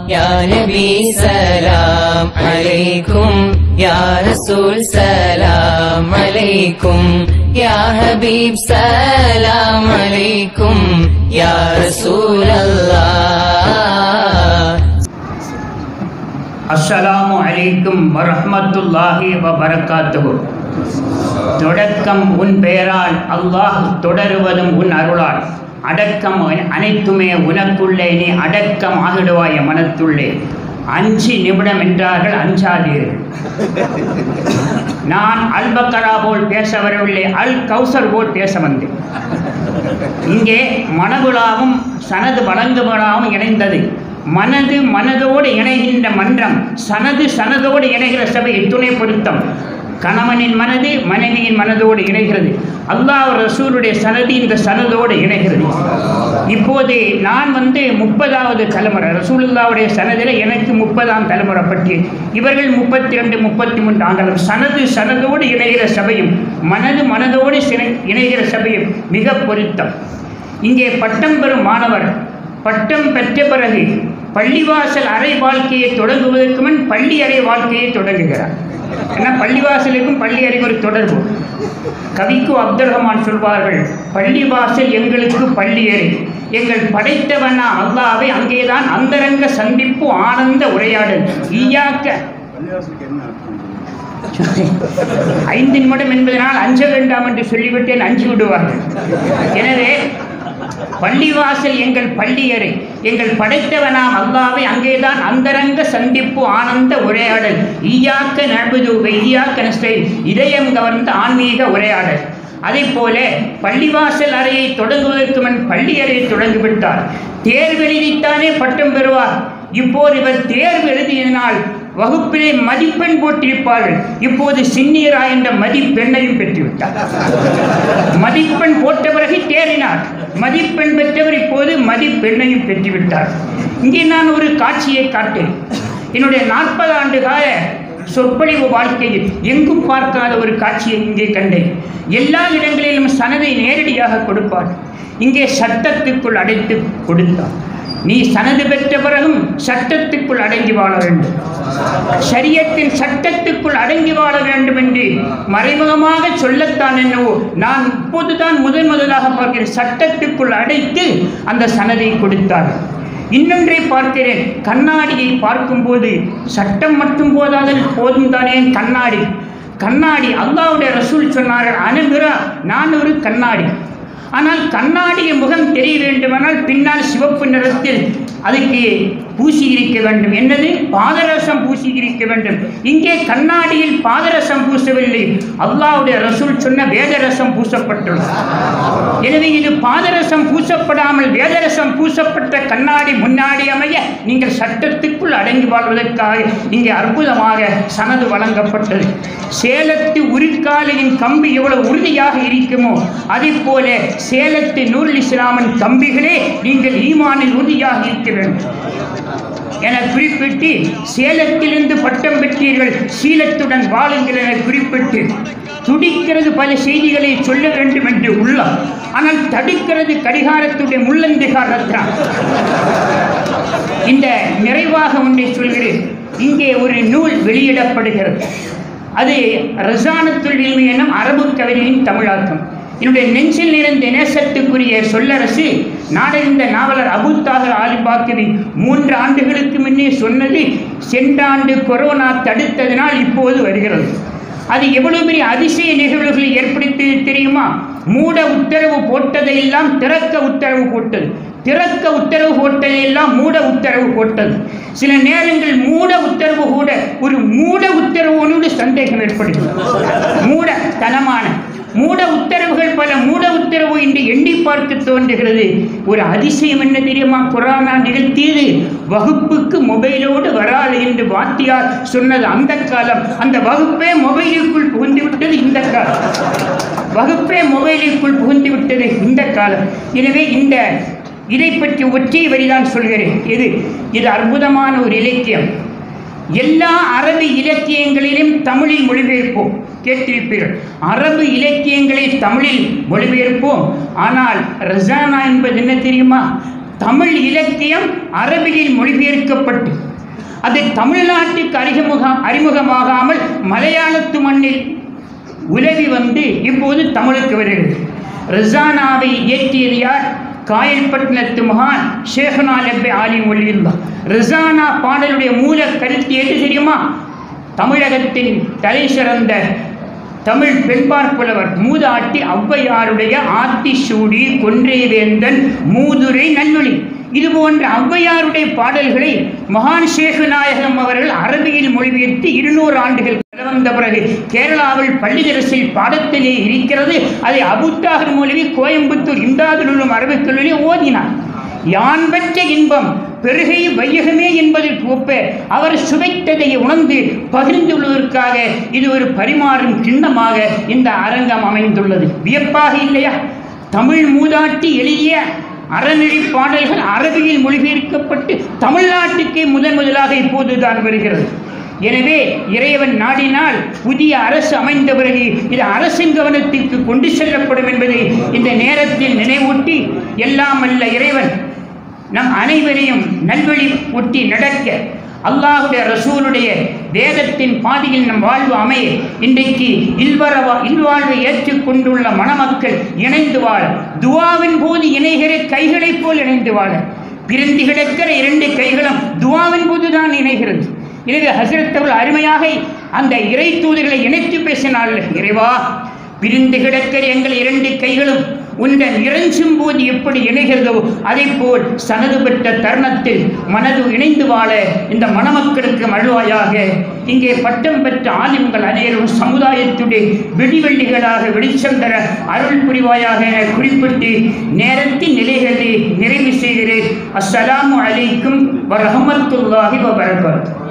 يا نبي سلام عليكم يا رسول سلام عليكم يا حبيب سلام عليكم يا رسول الله அஸ்ஸலாமு அலைக்கும் வரஹ்மத்துல்லாஹி வபரகாத்துஹு தொடக்கம் உன் பெயரால் அல்லாஹ் தொடருவதும் உன் அருளால் அடக்கம் அனைத்துமே உனக்குள்ளே நீ அடக்கம் ஆகிடுவாய மனத்துள்ளே அஞ்சு நிமிடம் என்றார்கள் அஞ்சாதீர்கள் நான் அல் பக்கரா போல் பேச வரவில்லை அல் கௌசர் போல் பேச வந்தேன் இங்கே மனகுலாவும் சனது வழங்குவலாவும் இணைந்தது மனது மனதோடு இணைகின்ற மன்றம் சனது சனதோடு இணைகிற சபை துணை பொருத்தம் கணவனின் மனது மனைவியின் மனதோடு இணைகிறது அல்லாஹ் ரசூலுடைய சனது இந்த சனதோடு இணைகிறது இப்போது நான் வந்து முப்பதாவது தலைமுறை ரசூலுல்லாவுடைய சனதில் எனக்கு முப்பதாம் தலைமுறை பற்றி இவர்கள் முப்பத்தி ரெண்டு முப்பத்தி மூன்று ஆங்கலம் சனது சனதோடு இணைகிற சபையும் மனது மனதோடு சினை இணைகிற சபையும் மிக பொருத்தம் இங்கே பட்டம் பெறும் மாணவர் பட்டம் பெற்ற பிறகு பள்ளிவாசல் அறை வாழ்க்கையை தொடங்குவதற்கு முன் பள்ளி அறை வாழ்க்கையை தொடங்குகிறார் ஏன்னா பள்ளிவாசலுக்கும் பள்ளி அறைக்கு ஒரு தொடர்பு கவிக்கு அப்துல் ரஹ்மான் சொல்வார்கள் பள்ளிவாசல் எங்களுக்கு பள்ளி அறை எங்கள் படைத்தவனா அல்லாவை அங்கேதான் அந்தரங்க சந்திப்பு ஆனந்த உரையாடல் ஈயாக்க ஐந்து நிமிடம் என்பதனால் அஞ்ச வேண்டாம் என்று சொல்லிவிட்டேன் அஞ்சு விடுவார்கள் எனவே பள்ளிவாசல் எங்கள் பள்ளியறை எங்கள் படைத்தவனாம் அல்லாவை அங்கேதான் அந்தரங்க சந்திப்பு ஆனந்த உரையாடல் ஈயாக்க நபது ஈயாக்க நஸ்தை இதயம் கவர்ந்த ஆன்மீக உரையாடல் அதே போல பள்ளிவாசல் அறையை தொடங்குவதற்கு முன் பள்ளி அறையை தொடங்கிவிட்டார் தேர்வு எழுதித்தானே பட்டம் பெறுவார் இப்போது இவர் தேர்வு எழுதியதனால் வகுப்பிலே மதிப்பெண் போட்டிருப்பார்கள் இப்போது சின்னியரா என்ற மதிப்பெண்ணையும் பெற்றுவிட்டார் மதிப்பெண் போட்ட பிறகு தேறினார் மதிப்பெண் பெற்றவர் இப்போது மதிப்பெண்ணையும் பெற்றுவிட்டார் இங்கே நான் ஒரு காட்சியை காட்டேன் என்னுடைய நாற்பது ஆண்டு கால சொற்பொழிவு வாழ்க்கையில் எங்கும் பார்க்காத ஒரு காட்சியை இங்கே கண்டேன் எல்லா இடங்களிலும் சனதை நேரடியாக கொடுப்பார் இங்கே சட்டத்துக்குள் அடைத்து கொடுத்தார் நீ சனது பெற்ற பிறகும் சட்டத்துக்குள் அடங்கி வாழ வேண்டும் சரியத்தின் சட்டத்துக்குள் அடங்கி வாழ வேண்டும் என்று மறைமுகமாக சொல்லத்தான் என்னவோ நான் இப்போதுதான் முதன் முதலாக பார்க்கிறேன் சட்டத்துக்குள் அடைத்து அந்த சனதை கொடுத்தார் இன்னொன்றை பார்க்கிறேன் கண்ணாடியை பார்க்கும்போது சட்டம் மட்டும் போதாதல் போதும் தானே கண்ணாடி கண்ணாடி அல்லாவுடைய ரசூல் சொன்னார்கள் அனுபிரா நான் ஒரு கண்ணாடி ஆனால் கண்ணாடிய முகம் தெரிய வேண்டுமானால் பின்னால் சிவப்பு நிறத்தில் அதுக்கு பூசி இருக்க வேண்டும் என்னது பாதரசம் பூசி இருக்க வேண்டும் இங்கே கண்ணாடியில் பாதரசம் பூசவில்லை அல்லாவுடைய ரசூல் சொன்ன வேதரசம் பூசப்பட்டுள்ளது எனவே இது பாதரசம் பூசப்படாமல் வேதரசம் பூசப்பட்ட கண்ணாடி முன்னாடி அமைய நீங்கள் சட்டத்துக்குள் அடங்கி வாழ்வதற்காக இங்கே அற்புதமாக சனது வழங்கப்பட்டது சேலத்து உருக்காலையின் கம்பி எவ்வளவு உறுதியாக இருக்குமோ அதே போல சேலத்து நூருல் இஸ்லாமின் கம்பிகளே நீங்கள் ஈமானில் உறுதியாக இருக்க வேண்டும் என குறிப்பிட்டு சேலத்திலிருந்து பட்டம் பெற்றீர்கள் சீலத்துடன் வாழுங்கள் என குறிப்பிட்டு துடிக்கிறது பல செய்திகளை சொல்ல வேண்டும் என்று உள்ளம் ஆனால் தடுக்கிறது கடிகாரத்துடைய முள்ளந்திகார் ரத்னா இந்த நிறைவாக ஒன்றை சொல்கிறேன் இங்கே ஒரு நூல் வெளியிடப்படுகிறது அது ரசானத்துல் இல்மி எனும் அரபு கவிதையின் தமிழாக்கம் என்னுடைய நெஞ்சில் நிறைந்த நேசத்துக்குரிய சொல்லரசு நாடறிந்த நாவலர் அபுத்தாகர் ஆலிபாக்கவி மூன்று ஆண்டுகளுக்கு முன்னே சொன்னது சென்ற ஆண்டு கொரோனா தடுத்ததினால் இப்போது வருகிறது அது எவ்வளவு பெரிய அதிசய நிகழ்வுகளை ஏற்படுத்தி தெரியுமா மூட உத்தரவு போட்டதையெல்லாம் திறக்க உத்தரவு போட்டது திறக்க உத்தரவு போட்டதையெல்லாம் மூட உத்தரவு போட்டது சில நேரங்கள் மூட உத்தரவு கூட ஒரு மூட உத்தரவோடு சந்தேகம் ஏற்படுகிறது மூட தனமான மூட உத்தரவுகள் பல மூட உத்தரவு என்று எண்ணி பார்க்க தோன்றுகிறது ஒரு அதிசயம் என்ன தெரியுமா கொரோனா நிகழ்த்தியது வகுப்புக்கு மொபைலோடு வராது என்று வாத்தியார் சொன்னது அந்த காலம் அந்த வகுப்பே மொபைலுக்குள் புகுந்து விட்டது இந்த காலம் வகுப்பே மொபைலுக்குள் புகுந்து விட்டது இந்த காலம் எனவே இந்த இதை பற்றி ஒற்றை வரிதான் சொல்கிறேன் இது இது அற்புதமான ஒரு இலக்கியம் எல்லா அரபு இலக்கியங்களிலும் தமிழில் மொழிபெயர்ப்போம் கேட்டிருப்பீர்கள் அரபு இலக்கியங்களை தமிழில் மொழிபெயர்ப்போம் ஆனால் ரசானா என்பது என்ன தெரியுமா தமிழ் இலக்கியம் அரபியில் மொழிபெயர்க்கப்பட்டு அது தமிழ்நாட்டுக்கு அறிமுகம் அறிமுகமாகாமல் மலையாளத்து மண்ணில் உலவி வந்து இப்போது தமிழுக்கு வருகிறது ரிசானாவை இயற்றியது யார் காயல்பட்டினத்து மகான் ஷேഖனா லெப்பே ஆலி ஒல்லியுல்லா ரிசானா பாடலுடைய மூல கருத்து எது தெரியுமா தமிழகத்தின் தலை சிறந்த தமிழ் பெண்பார் புலவர் மூதாட்டி ஔவையாருடைய ஆத்திசூடி கொன்றை வேந்தன் மூதுரை நல்வழி இது போன்ற ஔவையாருடைய பாடல்களை மகான் ஷேகு நாயகம் அவர்கள் அரபியில் மொழிபெயர்த்து இருநூறு ஆண்டுகள் வந்த பிறகு கேரளாவில் பள்ளிதரசில் பாடத்திலே இருக்கிறது அதை அபுத்தாகர் மொழி கோயம்புத்தூர் இம்தாதுலும் அரபிக் கல்லூரியில் ஓதினார் யான் பெற்ற இன்பம் பெருகை வையகமே என்பதில் ஒப்ப அவர் சுவைத்ததை உணர்ந்து பகிர்ந்துள்ளதற்காக இது ஒரு பரிமாறும் கிண்ணமாக இந்த அரங்கம் அமைந்துள்ளது வியப்பாக இல்லையா தமிழ் மூதாட்டி எழுதிய அறநெறி பாடல்கள் அரபியில் மொழிபெயர்க்கப்பட்டு தமிழ்நாட்டுக்கே முதன் முதலாக இப்போதுதான் வருகிறது எனவே இறைவன் நாடினால் புதிய அரசு அமைந்த பிறகு இது அரசின் கவனத்திற்கு கொண்டு செல்லப்படும் என்பதை இந்த நேரத்தில் நினைவூட்டி எல்லாம் அல்ல இறைவன் நம் அனைவரையும் நல்வழி ஒட்டி நடக்க அல்லாஹுடைய ரசூலுடைய வேதத்தின் பாதையில் நம் வாழ்வு அமைய இன்றைக்கு இல்வரவா இல்வாழ்வை ஏற்றுக்கொண்டுள்ள மணமக்கள் இணைந்து வாழ துவாவின் போது இணைகிற கைகளைப் போல் இணைந்து வாழ பிரிந்து கிடக்கிற இரண்டு கைகளும் துவாவின் போதுதான் இணைகிறது எனவே ஹசரத் அவர்கள் அருமையாக அந்த இறை தூதர்களை இணைத்து பேசினாள் இறைவா பிரிந்து கிடக்கிற எங்கள் இரண்டு கைகளும் உந்தன் இறைஞ்சும் போது எப்படி இணைகிறதோ அதை போல் சனது பெற்ற தருணத்தில் மனது இணைந்து வாழ இந்த மணமக்களுக்கு மழுவாயாக இங்கே பட்டம் பெற்ற ஆலிம்கள் அனைவரும் சமுதாயத்துடைய வெடிவெள்ளிகளாக வெளிச்சம் தர அருள் புரிவாயாக என குறிப்பிட்டு நேரத்தின் நிலைகளை நிறைவு செய்கிறேன் அஸ்ஸலாமு அலைக்கும் வரஹமத்துல்லாஹி வபரகாத்துஹு